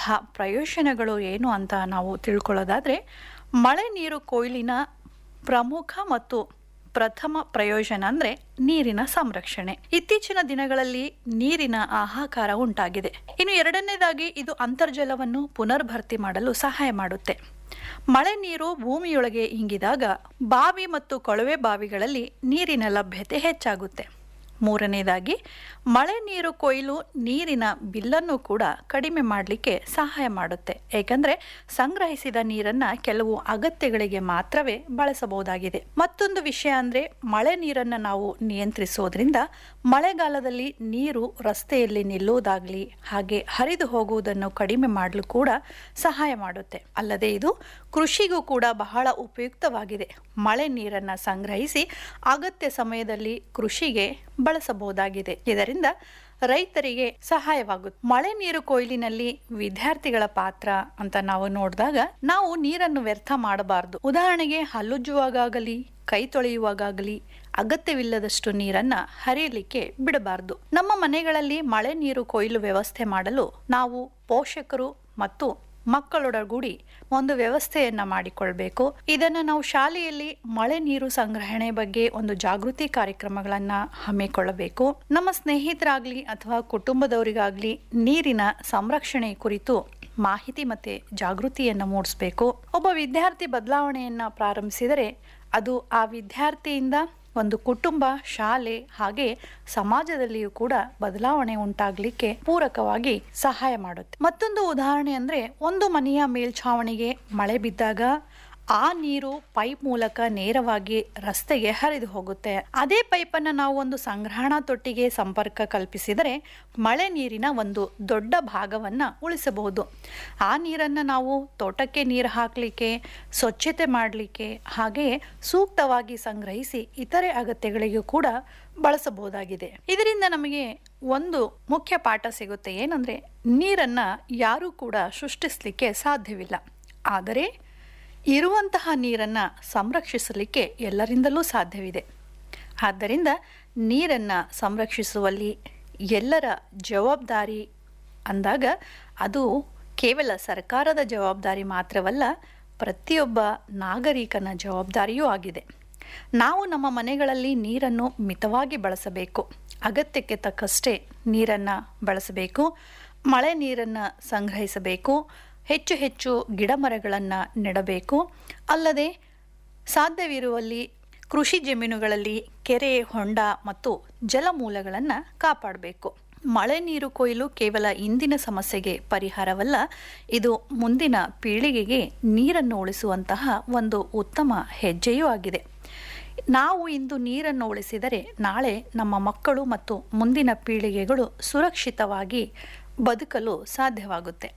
ಪ್ರಯೋಜನಗಳು ಏನು ಅಂತ ನಾವು ತಿಳ್ಕೊಳ್ಳೋದಾದರೆ ಮಳೆ ನೀರು ಕೊಯ್ಲಿನ ಪ್ರಮುಖ ಮತ್ತು ಪ್ರಥಮ ಪ್ರಯೋಜನ ಅಂದರೆ ನೀರಿನ ಸಂರಕ್ಷಣೆ ಇತ್ತೀಚಿನ ದಿನಗಳಲ್ಲಿ ನೀರಿನ ಹಾಹಾಕಾರ ಉಂಟಾಗಿದೆ ಇನ್ನು ಎರಡನೇದಾಗಿ ಇದು ಅಂತರ್ಜಲವನ್ನು ಪುನರ್ಭರ್ತಿ ಮಾಡಲು ಸಹಾಯ ಮಾಡುತ್ತೆ ಮಳೆ ನೀರು ಭೂಮಿಯೊಳಗೆ ಇಂಗಿದಾಗ ಬಾವಿ ಮತ್ತು ಕೊಳವೆ ಬಾವಿಗಳಲ್ಲಿ ನೀರಿನ ಲಭ್ಯತೆ ಹೆಚ್ಚಾಗುತ್ತೆ ಮೂರನೇದಾಗಿ ಮಳೆ ನೀರು ಕೊಯ್ಲು ನೀರಿನ ಬಿಲ್ಲನ್ನು ಕೂಡ ಕಡಿಮೆ ಮಾಡಲಿಕ್ಕೆ ಸಹಾಯ ಮಾಡುತ್ತೆ ಏಕೆಂದರೆ ಸಂಗ್ರಹಿಸಿದ ನೀರನ್ನು ಕೆಲವು ಅಗತ್ಯಗಳಿಗೆ ಮಾತ್ರವೇ ಬಳಸಬಹುದಾಗಿದೆ ಮತ್ತೊಂದು ವಿಷಯ ಅಂದರೆ ಮಳೆ ನೀರನ್ನು ನಾವು ನಿಯಂತ್ರಿಸೋದ್ರಿಂದ ಮಳೆಗಾಲದಲ್ಲಿ ನೀರು ರಸ್ತೆಯಲ್ಲಿ ನಿಲ್ಲುವುದಾಗಲಿ ಹಾಗೆ ಹರಿದು ಹೋಗುವುದನ್ನು ಕಡಿಮೆ ಮಾಡಲು ಕೂಡ ಸಹಾಯ ಮಾಡುತ್ತೆ ಅಲ್ಲದೆ ಇದು ಕೃಷಿಗೂ ಕೂಡ ಬಹಳ ಉಪಯುಕ್ತವಾಗಿದೆ ಮಳೆ ನೀರನ್ನು ಸಂಗ್ರಹಿಸಿ ಅಗತ್ಯ ಸಮಯದಲ್ಲಿ ಕೃಷಿಗೆ ಬಳಸಬಹುದಾಗಿದೆ ಇದರಿಂದ ರೈತರಿಗೆ ಸಹಾಯವಾಗುತ್ತೆ ಮಳೆ ನೀರು ಕೊಯ್ಲಿನಲ್ಲಿ ವಿದ್ಯಾರ್ಥಿಗಳ ಪಾತ್ರ ಅಂತ ನಾವು ನೋಡಿದಾಗ ನಾವು ನೀರನ್ನು ವ್ಯರ್ಥ ಮಾಡಬಾರದು ಉದಾಹರಣೆಗೆ ಹಲ್ಲುಜ್ಜುವಾಗಲಿ ಕೈ ತೊಳೆಯುವಾಗಲಿ ಅಗತ್ಯವಿಲ್ಲದಷ್ಟು ನೀರನ್ನ ಹರಿಯಲಿಕ್ಕೆ ಬಿಡಬಾರದು ನಮ್ಮ ಮನೆಗಳಲ್ಲಿ ಮಳೆ ನೀರು ಕೊಯ್ಲು ವ್ಯವಸ್ಥೆ ಮಾಡಲು ನಾವು ಪೋಷಕರು ಮತ್ತು ಮಕ್ಕಳೊಡಗೂಡಿ ಒಂದು ವ್ಯವಸ್ಥೆಯನ್ನ ಮಾಡಿಕೊಳ್ಬೇಕು ಇದನ್ನು ನಾವು ಶಾಲೆಯಲ್ಲಿ ಮಳೆ ನೀರು ಸಂಗ್ರಹಣೆ ಬಗ್ಗೆ ಒಂದು ಜಾಗೃತಿ ಕಾರ್ಯಕ್ರಮಗಳನ್ನ ಹಮ್ಮಿಕೊಳ್ಳಬೇಕು ನಮ್ಮ ಸ್ನೇಹಿತರಾಗ್ಲಿ ಅಥವಾ ಕುಟುಂಬದವರಿಗಾಗ್ಲಿ ನೀರಿನ ಸಂರಕ್ಷಣೆ ಕುರಿತು ಮಾಹಿತಿ ಮತ್ತೆ ಜಾಗೃತಿಯನ್ನು ಮೂಡಿಸಬೇಕು ಒಬ್ಬ ವಿದ್ಯಾರ್ಥಿ ಬದಲಾವಣೆಯನ್ನ ಪ್ರಾರಂಭಿಸಿದರೆ ಅದು ಆ ವಿದ್ಯಾರ್ಥಿಯಿಂದ ಒಂದು ಕುಟುಂಬ ಶಾಲೆ ಹಾಗೆ ಸಮಾಜದಲ್ಲಿಯೂ ಕೂಡ ಬದಲಾವಣೆ ಉಂಟಾಗಲಿಕ್ಕೆ ಪೂರಕವಾಗಿ ಸಹಾಯ ಮಾಡುತ್ತೆ ಮತ್ತೊಂದು ಉದಾಹರಣೆ ಅಂದ್ರೆ ಒಂದು ಮನೆಯ ಮೇಲ್ಛಾವಣಿಗೆ ಮಳೆ ಬಿದ್ದಾಗ ಆ ನೀರು ಪೈಪ್ ಮೂಲಕ ನೇರವಾಗಿ ರಸ್ತೆಗೆ ಹರಿದು ಹೋಗುತ್ತೆ ಅದೇ ಪೈಪನ್ನು ನಾವು ಒಂದು ಸಂಗ್ರಹಣಾ ತೊಟ್ಟಿಗೆ ಸಂಪರ್ಕ ಕಲ್ಪಿಸಿದರೆ ಮಳೆ ನೀರಿನ ಒಂದು ದೊಡ್ಡ ಭಾಗವನ್ನು ಉಳಿಸಬಹುದು ಆ ನೀರನ್ನು ನಾವು ತೋಟಕ್ಕೆ ನೀರು ಹಾಕಲಿಕ್ಕೆ ಸ್ವಚ್ಛತೆ ಮಾಡಲಿಕ್ಕೆ ಹಾಗೆಯೇ ಸೂಕ್ತವಾಗಿ ಸಂಗ್ರಹಿಸಿ ಇತರೆ ಅಗತ್ಯಗಳಿಗೂ ಕೂಡ ಬಳಸಬಹುದಾಗಿದೆ ಇದರಿಂದ ನಮಗೆ ಒಂದು ಮುಖ್ಯ ಪಾಠ ಸಿಗುತ್ತೆ ಏನಂದ್ರೆ ನೀರನ್ನ ಯಾರೂ ಕೂಡ ಸೃಷ್ಟಿಸಲಿಕ್ಕೆ ಸಾಧ್ಯವಿಲ್ಲ ಆದರೆ ಇರುವಂತಹ ನೀರನ್ನು ಸಂರಕ್ಷಿಸಲಿಕ್ಕೆ ಎಲ್ಲರಿಂದಲೂ ಸಾಧ್ಯವಿದೆ ಆದ್ದರಿಂದ ನೀರನ್ನು ಸಂರಕ್ಷಿಸುವಲ್ಲಿ ಎಲ್ಲರ ಜವಾಬ್ದಾರಿ ಅಂದಾಗ ಅದು ಕೇವಲ ಸರ್ಕಾರದ ಜವಾಬ್ದಾರಿ ಮಾತ್ರವಲ್ಲ ಪ್ರತಿಯೊಬ್ಬ ನಾಗರಿಕನ ಜವಾಬ್ದಾರಿಯೂ ಆಗಿದೆ ನಾವು ನಮ್ಮ ಮನೆಗಳಲ್ಲಿ ನೀರನ್ನು ಮಿತವಾಗಿ ಬಳಸಬೇಕು ಅಗತ್ಯಕ್ಕೆ ತಕ್ಕಷ್ಟೇ ನೀರನ್ನು ಬಳಸಬೇಕು ಮಳೆ ನೀರನ್ನು ಸಂಗ್ರಹಿಸಬೇಕು ಹೆಚ್ಚು ಹೆಚ್ಚು ಗಿಡ ಮರಗಳನ್ನು ನೆಡಬೇಕು ಅಲ್ಲದೆ ಸಾಧ್ಯವಿರುವಲ್ಲಿ ಕೃಷಿ ಜಮೀನುಗಳಲ್ಲಿ ಕೆರೆ ಹೊಂಡ ಮತ್ತು ಜಲಮೂಲಗಳನ್ನು ಕಾಪಾಡಬೇಕು ಮಳೆ ನೀರು ಕೊಯ್ಲು ಕೇವಲ ಇಂದಿನ ಸಮಸ್ಯೆಗೆ ಪರಿಹಾರವಲ್ಲ ಇದು ಮುಂದಿನ ಪೀಳಿಗೆಗೆ ನೀರನ್ನು ಉಳಿಸುವಂತಹ ಒಂದು ಉತ್ತಮ ಹೆಜ್ಜೆಯೂ ಆಗಿದೆ ನಾವು ಇಂದು ನೀರನ್ನು ಉಳಿಸಿದರೆ ನಾಳೆ ನಮ್ಮ ಮಕ್ಕಳು ಮತ್ತು ಮುಂದಿನ ಪೀಳಿಗೆಗಳು ಸುರಕ್ಷಿತವಾಗಿ ಬದುಕಲು ಸಾಧ್ಯವಾಗುತ್ತೆ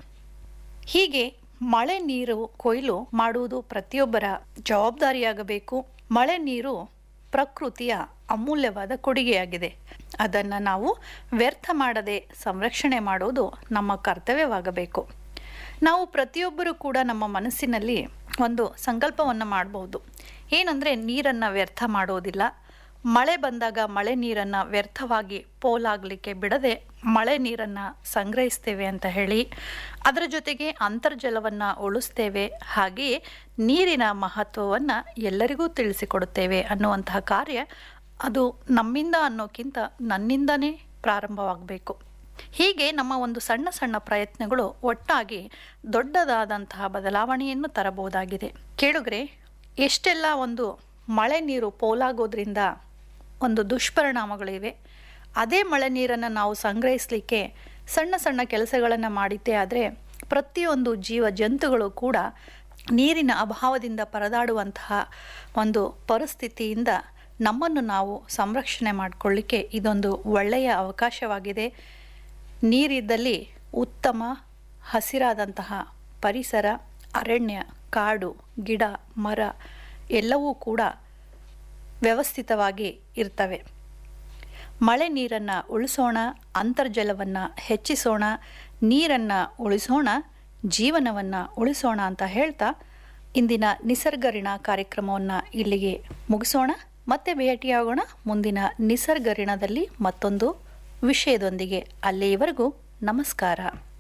ಹೀಗೆ ಮಳೆ ನೀರು ಕೊಯ್ಲು ಮಾಡುವುದು ಪ್ರತಿಯೊಬ್ಬರ ಜವಾಬ್ದಾರಿಯಾಗಬೇಕು ಮಳೆ ನೀರು ಪ್ರಕೃತಿಯ ಅಮೂಲ್ಯವಾದ ಕೊಡುಗೆಯಾಗಿದೆ ಅದನ್ನು ನಾವು ವ್ಯರ್ಥ ಮಾಡದೆ ಸಂರಕ್ಷಣೆ ಮಾಡುವುದು ನಮ್ಮ ಕರ್ತವ್ಯವಾಗಬೇಕು ನಾವು ಪ್ರತಿಯೊಬ್ಬರೂ ಕೂಡ ನಮ್ಮ ಮನಸ್ಸಿನಲ್ಲಿ ಒಂದು ಸಂಕಲ್ಪವನ್ನು ಮಾಡಬಹುದು ಏನಂದರೆ ನೀರನ್ನು ವ್ಯರ್ಥ ಮಾಡೋದಿಲ್ಲ ಮಳೆ ಬಂದಾಗ ಮಳೆ ನೀರನ್ನು ವ್ಯರ್ಥವಾಗಿ ಪೋಲಾಗಲಿಕ್ಕೆ ಬಿಡದೆ ಮಳೆ ನೀರನ್ನು ಸಂಗ್ರಹಿಸ್ತೇವೆ ಅಂತ ಹೇಳಿ ಅದರ ಜೊತೆಗೆ ಅಂತರ್ಜಲವನ್ನು ಉಳಿಸ್ತೇವೆ ಹಾಗೆಯೇ ನೀರಿನ ಮಹತ್ವವನ್ನು ಎಲ್ಲರಿಗೂ ತಿಳಿಸಿಕೊಡುತ್ತೇವೆ ಅನ್ನುವಂತಹ ಕಾರ್ಯ ಅದು ನಮ್ಮಿಂದ ಅನ್ನೋಕ್ಕಿಂತ ನನ್ನಿಂದನೇ ಪ್ರಾರಂಭವಾಗಬೇಕು ಹೀಗೆ ನಮ್ಮ ಒಂದು ಸಣ್ಣ ಸಣ್ಣ ಪ್ರಯತ್ನಗಳು ಒಟ್ಟಾಗಿ ದೊಡ್ಡದಾದಂತಹ ಬದಲಾವಣೆಯನ್ನು ತರಬಹುದಾಗಿದೆ ಕೇಳುಗ್ರೆ ಎಷ್ಟೆಲ್ಲ ಒಂದು ಮಳೆ ನೀರು ಪೋಲಾಗೋದ್ರಿಂದ ಒಂದು ದುಷ್ಪರಿಣಾಮಗಳಿವೆ ಅದೇ ಮಳೆ ನೀರನ್ನು ನಾವು ಸಂಗ್ರಹಿಸಲಿಕ್ಕೆ ಸಣ್ಣ ಸಣ್ಣ ಕೆಲಸಗಳನ್ನು ಮಾಡಿದ್ದೇ ಆದರೆ ಪ್ರತಿಯೊಂದು ಜೀವ ಜಂತುಗಳು ಕೂಡ ನೀರಿನ ಅಭಾವದಿಂದ ಪರದಾಡುವಂತಹ ಒಂದು ಪರಿಸ್ಥಿತಿಯಿಂದ ನಮ್ಮನ್ನು ನಾವು ಸಂರಕ್ಷಣೆ ಮಾಡಿಕೊಳ್ಳಿಕ್ಕೆ ಇದೊಂದು ಒಳ್ಳೆಯ ಅವಕಾಶವಾಗಿದೆ ನೀರಿದ್ದಲ್ಲಿ ಉತ್ತಮ ಹಸಿರಾದಂತಹ ಪರಿಸರ ಅರಣ್ಯ ಕಾಡು ಗಿಡ ಮರ ಎಲ್ಲವೂ ಕೂಡ ವ್ಯವಸ್ಥಿತವಾಗಿ ಇರ್ತವೆ ಮಳೆ ನೀರನ್ನು ಉಳಿಸೋಣ ಅಂತರ್ಜಲವನ್ನು ಹೆಚ್ಚಿಸೋಣ ನೀರನ್ನು ಉಳಿಸೋಣ ಜೀವನವನ್ನು ಉಳಿಸೋಣ ಅಂತ ಹೇಳ್ತಾ ಇಂದಿನ ನಿಸರ್ಗರಿಣ ಕಾರ್ಯಕ್ರಮವನ್ನು ಇಲ್ಲಿಗೆ ಮುಗಿಸೋಣ ಮತ್ತೆ ಭೇಟಿಯಾಗೋಣ ಮುಂದಿನ ನಿಸರ್ಗರಿಣದಲ್ಲಿ ಮತ್ತೊಂದು ವಿಷಯದೊಂದಿಗೆ ಅಲ್ಲಿಯವರೆಗೂ ನಮಸ್ಕಾರ